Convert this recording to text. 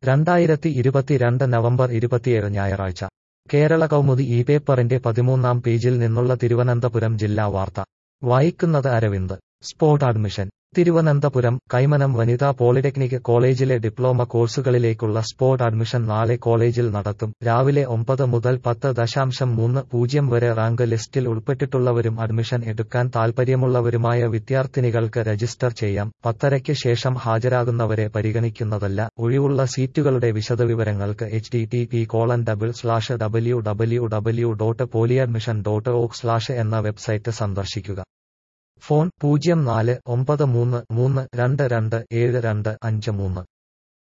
രണ്ടായിരത്തി ഇരുപത്തിരണ്ട് നവംബർ ഇരുപത്തിയേഴ് ഞായറാഴ്ച കേരള കൗമുദി ഈ പേപ്പറിന്റെ പതിമൂന്നാം പേജിൽ നിന്നുള്ള തിരുവനന്തപുരം ജില്ലാ വാർത്ത വായിക്കുന്നത് അരവിന്ദ് സ്പോട്ട് അഡ്മിഷൻ തിരുവനന്തപുരം കൈമനം വനിതാ പോളിടെക്നിക് കോളേജിലെ ഡിപ്ലോമ കോഴ്സുകളിലേക്കുള്ള സ്പോട്ട് അഡ്മിഷൻ നാളെ കോളേജിൽ നടത്തും രാവിലെ ഒമ്പത് മുതൽ പത്ത് ദശാംശം മൂന്ന് പൂജ്യം വരെ റാങ്ക് ലിസ്റ്റിൽ ഉൾപ്പെട്ടിട്ടുള്ളവരും അഡ്മിഷൻ എടുക്കാൻ താൽപ്പര്യമുള്ളവരുമായ വിദ്യാർത്ഥിനികൾക്ക് രജിസ്റ്റർ ചെയ്യാം പത്തരയ്ക്ക് ശേഷം ഹാജരാകുന്നവരെ പരിഗണിക്കുന്നതല്ല ഒഴിവുള്ള സീറ്റുകളുടെ വിശദവിവരങ്ങൾക്ക് H T T P colon double slash W W W dot poly admission dot org slash എന്ന വെബ്സൈറ്റ് സന്ദർശിക്കുക ഫോൺ പൂജ്യം നാല് ഒമ്പത് മൂന്ന് മൂന്ന് രണ്ട് രണ്ട് ഏഴ് രണ്ട് അഞ്ച് മൂന്ന്